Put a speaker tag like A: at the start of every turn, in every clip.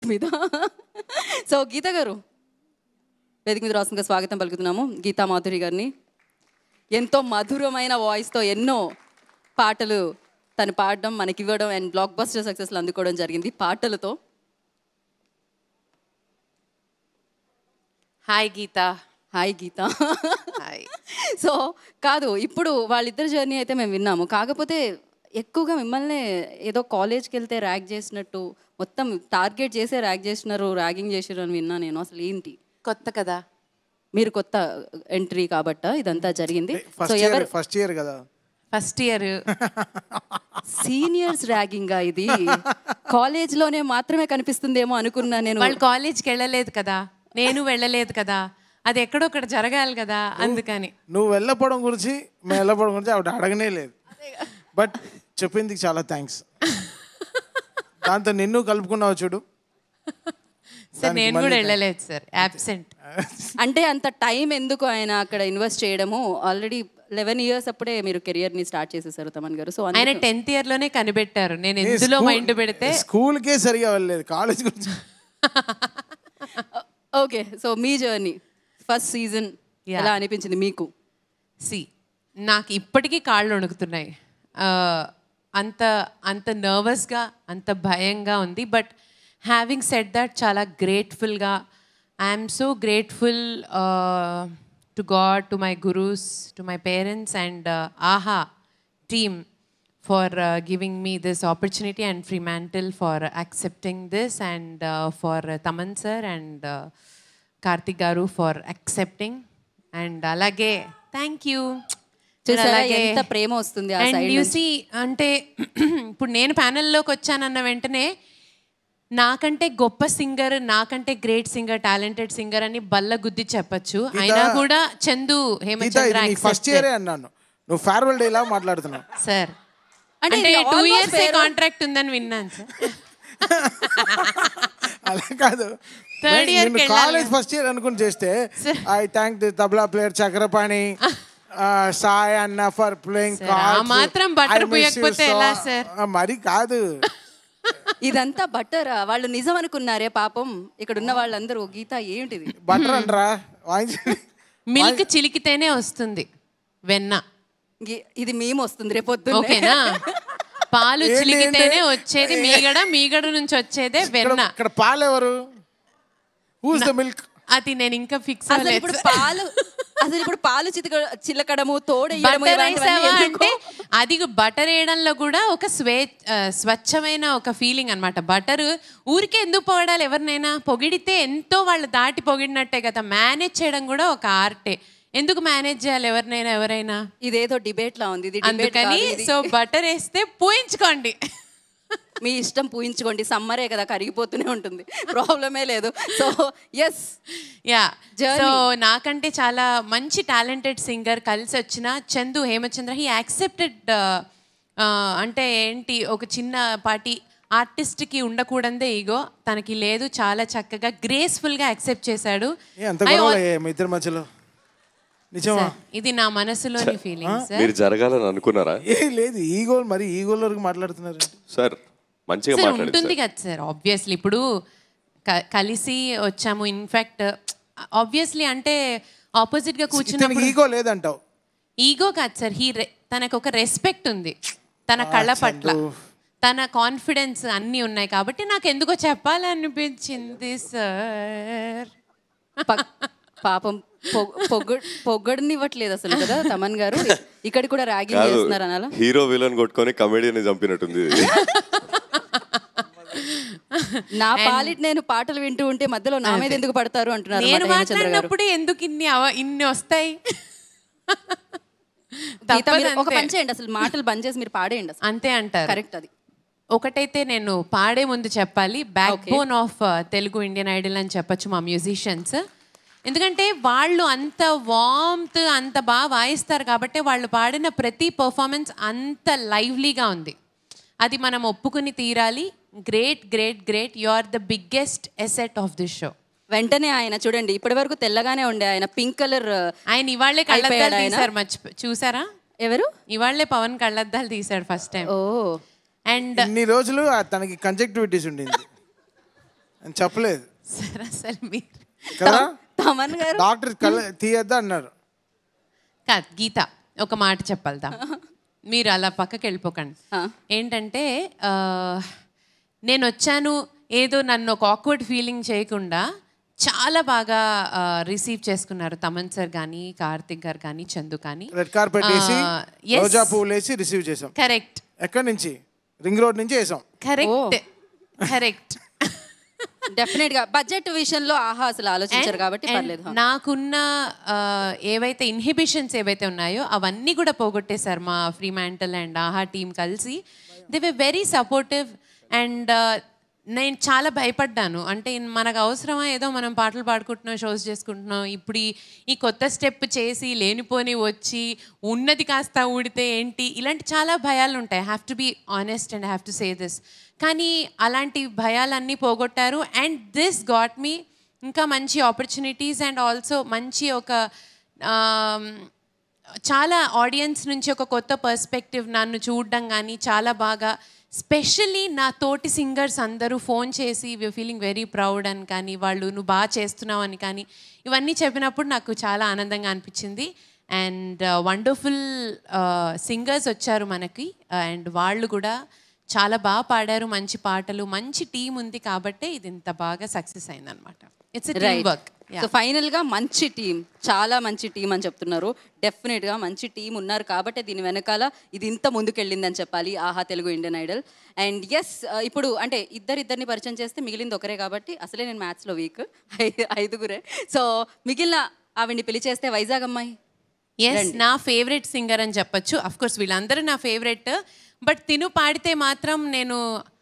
A: మీద సో గీత గారు వేదిక మీద రాసుగా స్వాగతం పలుకుతున్నాము గీతా మాధురి గారిని ఎంతో మధురమైన వాయిస్తో ఎన్నో పాటలు తను పాడడం మనకి ఇవ్వడం అండ్ బ్లాక్ బస్టర్ సక్సెస్లు అందుకోవడం జరిగింది పాటలతో
B: hi Geetha
A: hi Geetha
B: hi
A: so కాదు ఇప్పుడు వాళ్ళిద్దరి జర్నీ అయితే మేము విన్నాము కాకపోతే ఎక్కువగా మిమ్మల్ని ఏదో కాలేజ్కి వెళ్తే ర్యాగ్ చేసినట్టు మొత్తం టార్గెట్ చేసే ర్యాగ్ చేసినారు ర్యాగింగ్ చేసినారు అని విన్నా నేను అసలు ఏంటి
B: కొత్త కదా
A: మీరు కొత్త ఎంట్రీ కాబట్ట ఇదంతా జరిగింది సో
C: ఫస్ట్ ఇయర్
A: ఎవరు
C: ఫస్ట్ ఇయర్ కదా
B: ఫస్ట్ ఇయర్
A: సీనియర్స్ ర్యాగింగ్ ఇది కాలేజ్ లోనే మాత్రమే కనిపిస్తుందేమో అనుకున్నా నేను
B: వాళ్ళు కాలేజ్కి వెళ్ళలేదు కదా నేను వెళ్ళలేదు కదా అది ఎక్కడో ఒకటి జరగాలి కదా అందుకని
C: నువ్వు వెళ్ళపోవడం గురించి మేము వెళ్ళపోవడం గురించి ఆవిడ అడగనే లేదు బట్ చెప్పింది చాలా థ్యాంక్స్ దాంతో నిన్ను కలుపుకున్నావు చూడు
B: సార్ నేను కూడా వెళ్ళలేదు సార్ అబ్సెంట్
A: అంటే అంత టైం ఎందుకు ఆయన అక్కడ ఇన్వెస్ట్ చేయడము ఆల్రెడీ లెవెన్ ఇయర్స్ అప్పుడే మీరు కెరియర్ ని స్టార్ట్ చేసేసారు తమన్ గారు సో
B: ఆయన టెన్త్ ఇయర్ లోనే కనిపెట్టారు నేను ఎందులో మైండ్ పెడితే
C: స్కూల్కే సరిగా వెళ్ళలేదు కాలేజ్ గురించి
A: ఓకే సో మీ జర్నీ ఫస్ట్ సీజన్
B: Yeah.
A: ఎలా అనిపించింది మీకు
B: సి నాకు ఇప్పటికీ కాళ్ళు వణుకుతున్నాయి ఆ, అంత అంత నర్వస్గా అంత భయంగా ఉంది బట్ హ్యావింగ్ సెట్ దట్ చాలా గ్రేట్ఫుల్గా I'm so grateful to God to my gurus to my parents and Aha team for uh, giving me this opportunity and Fremantle for accepting this and uh, for uh, Taman sir and uh, Karthik Garu for accepting and alage thank you And
A: చూసారా
B: అలాగే-
A: ఎంత ప్రేమ వస్తుంది ఆ
B: and
A: side
B: you
A: నుంచి.
B: See అంటే ఇప్పుడు నేను ప్యానెల్లోకి వచ్చానన్న వెంటనే నాకంటే గొప్ప సింగర్ నాకంటే గ్రేట్ సింగర్ టాలెంటెడ్ సింగర్ అని బల్ల గుద్ది చెప్పొచ్చు అయినా కూడా చందు
C: గీత
B: హేమచంద్ర
C: ఇది ఫస్ట్ ఇయరే అన్నాను నువ్వు ఫేర్వెల్ డే లా మాట్లాడుతున్నావు
B: సార్
A: అంటే
B: అంటే
A: ఇది
B: two
A: almost
B: years
A: fair-
B: contract ఉందని విన్నాను సార్
C: అలా కాదు
B: Third year కి వెళ్ళాలి.
C: కాలేజ్ ఫస్ట్ ఇయర్ అనుకుని చేస్తే I thank the tabla player Chakrapani Sai అన్న ఫర్ ప్లేయింగ్
B: Sir, ఆ మాత్రం butter పోయకపోతే ఎలా, sir?
C: మరి కాదు
A: ఇదంతా బట్టర్ వాళ్ళు నిజం అనుకున్నారే పాపం ఇక్కడ ఉన్న వాళ్ళందరూ గీత ఏంటిది
C: బటర్ అంటరా వాయించండి
B: మిల్క్ చిలికితేనే వస్తుంది వెన్న
A: గి- ఇది మేము వస్తుంది రేపొద్దు
B: ఓకేనా పాలు
C: ఏంటి,
B: చిలికితేనే
C: ఏంటి?
B: వచ్చేది మీగడ మీగడ నుంచి వచ్చేదే వెన్న
C: ఇక్కడ- ఇక్కడ పాలెవరు హూస్ ద మిల్క్
B: అది నేను ఇంకా ఫిక్స్
A: అసలు ఇప్పుడు పాలు అసలు ఇప్పుడు పాలు చితక చిలకడము తోడేయడము
B: బటర్
A: ఇలాంటివన్నీ
B: వేసావా
A: ఎందుకు?
B: అంటే అది బటర్ వేయడంలో కూడా ఒక స్వే ఆ, స్వచ్ఛమైన ఒక ఫీలింగ్ అన్నమాట బటర్ ఊరికే ఎందుకు పొగడాలి ఎవరినైనా పొగిడితే ఎంతో వాళ్ళు దాటి పొగిడినట్టే కదా మేనేజ్ చేయడం కూడా ఒక ఆర్టే ఎందుకు మేనేజ్ చేయాలి ఎవరినైనా ఎవరైనా
A: ఇదేదో డిబేట్ లా ఉంది ఇది debate
B: అందుకని
A: కాదు, ఇది
B: సో బటర్ వేస్తే పూయించుకోండి
A: మీ ఇష్టం పూయించుకోండి సమ్మరే కదా కరిగిపోతూనే ఉంటుంది ప్రాబ్లమే లేదు so yes
B: yeah
A: Journey.
B: So నాకంటే చాలా మంచి టాలెంటెడ్ సింగర్ కలిసి వచ్చిన చందు హేమచంద్ర హీ యాక్సెప్టెడ్ అంటే ఏంటి ఒక చిన్న పాటి ఆర్టిస్ట్కి ఉండకూడదే ఈగో తనకి లేదు చాలా చక్కగా గ్రేస్ఫుల్గా యాక్సెప్ట్ చేశాడు
C: ఏ అంత
B: I
C: గొడవ
B: al-
C: మీ ఇద్దరి మధ్యలో నిజమా
B: Sir, ఇది నా మనసులోని ఫీలింగ్ సార్
D: మీరు జరగాలని అనుకున్నారా
C: ఏ లేదు ఈగో మరి ఈగోల వరకు మాట్లాడుతున్నారు
D: సార్ మంచిగా
B: సార్
D: మాట్లాడింది
B: ఉంటుంది
D: సార్
B: కదా సార్ ఆబ్వియస్లీ ఇప్పుడు క- కలిసి వచ్చాము ఇన్ఫాక్ట్ ఆబ్వియస్లీ అంటే ఆపోజిట్ గా
C: ఇతనికి
B: కూర్చున్నప్పుడు
C: ఈగో లేదంటావు
B: ఈగో కాదు సార్ హీ తనకు ఒక రెస్పెక్ట్ ఉంది తన కళ్ళ పట్ల తన కాన్ఫిడెన్స్ అన్నీ ఉన్నాయి కాబట్టి నాకు ఎందుకో చెప్పాలనిపించింది సార్
A: ప- పాపం పొగ- పొగ- పొగడనివ్వట్లేదు అసలు కదా తమన్ గారు ఇక్కడ కూడా ర్యాగింగ్
D: కాదు
A: చేస్తున్నారు అనాలా
D: హీరో విలన్ కొట్టుకొని కమెడియన్ చంపినట్టుంది ఇది.
A: నా పాలిట్ నేను పాటలు వింటూ ఉంటే మధ్యలో నా మీద ఎందుకు పడతారు అంటున్నారు
B: నేను
A: అన్నమాట హేమచంద్ర గారు
B: మాట్లాడినప్పుడు ఎందుకు ఇన్ని అవ- ఇన్ని వస్తాయి
A: గీత
B: తప్పదు
A: మీరు ఒక
B: అంతే.
A: పని చేయండి అసలు మాటలు బంద్ చేసి మీరు పాడేయండి అసలు
B: అంతే అంటారు
A: కరెక్ట్ అది
B: ఒకటైతే నేను పాడే ముందు చెప్పాలి backbone of Telugu Indian Idol అని చెప్పొచ్చు మా మ్యూజిషియన్స్ ఎందుకంటే వాళ్ళు అంత వామ్త్ అంత బాగా వాయిస్తారు కాబట్టి వాళ్ళు పాడిన ప్రతి పర్ఫార్మెన్స్ అంత లైవ్లీగా ఉంది అది మనం ఒప్పుకుని తీరాలి great great great you are the biggest asset of this show
A: వెంటనే ఆయన చూడండి ఇప్పటి వరకు తెల్లగానే ఉండే ఆయన పింక్ కలర్
B: ఆయన ఇవాళ్లే కళ్ళద్దాలు
A: అయిపోయాడు ఆయన?
B: తీశారు మర్చి చూసారా
A: ఎవరు
B: ఇవాళ్లే పవన్ కళ్ళద్దాలు తీశాడు ఫస్ట్ టైం
A: ఓ
B: అండ్
C: ఇన్ని రోజులు ఆ తనకి కంజక్టివిటీస్ ఉండింది అని చెప్పలేదు
B: సార్ అసలు మీరు
C: కదా
A: తమన్ గారు
C: డాక్టర్ కళ్ళ తీయద్దా అన్నారు
B: కాదు గీత ఒక మాట చెప్పాలదా మీరు అలా పక్కకి వెళ్ళిపోకండి
A: ఆ.
B: ఏంటంటే ఆ, నేను వచ్చాను ఏదో నన్ను ఒక ఆక్వర్డ్ ఫీలింగ్ చేయకుండా చాలా బాగా రిసీవ్ చేసుకున్నారు తమన్ సార్ కానీ కార్తిక్ గారు కానీ చందు కానీ
C: రెడ్ కార్పెట్ వేసి
B: ఆ, yes.
C: రోజా పువ్వులు వేసి రిసీవ్ చేసాం
B: కరెక్ట్
C: ఎక్కడి నుంచి రింగ్ రోడ్ నుంచి వేసాం
B: కరెక్ట్ కరెక్ట్
A: డెఫినెట్ గా బడ్జెట్ విషయంలో ఆహా అసలు ఆలోచించారు కాబట్టి పర్లేదు హా.
B: నాకున్న ఆ, ఏవైతే ఇన్హిబిషన్స్ ఏవైతే ఉన్నాయో అవన్నీ కూడా పోగొట్టేశారు మా Fremantle and Aha team కలిసి they were very supportive and నేను చాలా భయపడ్డాను అంటే ఇన్- మనకు అవసరమా ఏదో మనం పాటలు పాడుకుంటున్నాం షోస్ చేసుకుంటున్నాం ఇప్పుడు ఈ- ఈ కొత్త స్టెప్ చేసి లేనిపోని వచ్చి ఉన్నది కాస్త ఊడితే ఏంటి ఇలాంటి చాలా భయాలు ఉంటాయి have to be honest and have to say this కానీ అలాంటి భయాలన్నీ పోగొట్టారు అండ్ దిస్ గాట్ మీ ఇంకా మంచి ఆపర్చునిటీస్ అండ్ ఆల్సో మంచి ఒక ఆమ్, చాలా ఆడియన్స్ నుంచి ఒక కొత్త పర్స్పెక్టివ్ నన్ను చూడడం కానీ చాలా బాగా స్పెషల్లీ నా తోటి సింగర్స్ అందరూ ఫోన్ చేసి వి ఫీలింగ్ వెరీ ప్రౌడ్ అని కానీ వాళ్ళు నువ్వు బాగా చేస్తున్నావు అని కానీ ఇవన్నీ చెప్పినప్పుడు నాకు చాలా ఆనందంగా అనిపించింది అండ్ వండర్ఫుల్ సింగర్స్ వచ్చారు మనకి అండ్ వాళ్ళు కూడా చాలా బాగా పాడారు మంచి పాటలు మంచి టీం ఉంది కాబట్టే ఇది ఇంత బాగా సక్సెస్ అయిందనమాట it's team
A: right
B: work
A: so final గా మంచి టీం చాలా మంచి టీం అని చెప్తున్నారు డెఫినెట్ గా మంచి టీం ఉన్నారు కాబట్టి దీని వెనకాల ఇది ఇంత ముందుకెళ్ళిందని చెప్పాలి Aha Telugu Indian Idol and yes ఇప్పుడు అంటే ఇద్దరిద్దరిని పరిచయం చేస్తే మిగిలింది ఒకరే కాబట్టి అసలే నేను మ్యాథ్స్లో వీక్ ఐదుగురే సో మిగిలిన ఆవిడ్ని పెళ్లి చేస్తే వైజాగ్ అమ్మాయి
B: ఎస్ నా ఫేవరెట్ సింగర్ అని చెప్పొచ్చు అఫ్ కోర్స్ వీళ్ళందరూ నా ఫేవరెట్ బట్ తిను పాడితే మాత్రం నేను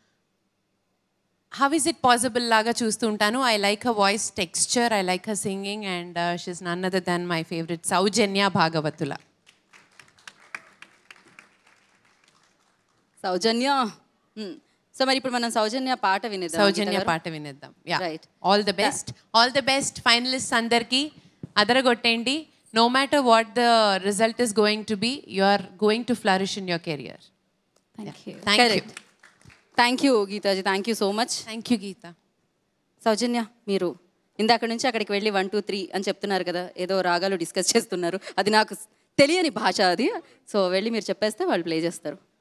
B: హౌ ఇస్ ఇట్ పాసిబుల్ లాగా చూస్తూ ఉంటాను I like her voice texture I like her singing and she's none other than my favourite Soujanya Bhagavatula
A: Soujanya so మరి ఇప్పుడు మనం సౌజన్య పాట వినేద్దాం
B: సౌజన్య
A: గీత గారు?
B: పాట వినేద్దాం yeah
A: Right.
B: All the best all the best finalist అందరికీ అదరగొట్టండి no matter what the result is going to be you are going to flourish in your career
A: thank you
B: Thank you.
A: Correct thank you Geethaji thank you so much
B: thank you Geetha
A: Soujanya మీరు ఇందాక నుంచి అక్కడికి వెళ్ళి one two three అని చెప్తున్నారు కదా ఏదో రాగాలు డిస్కస్ చేస్తున్నారు అది నాకు తెలియని భాష అది సో వెళ్ళి మీరు చెప్పేస్తే వాళ్ళు ప్లే చేస్తారు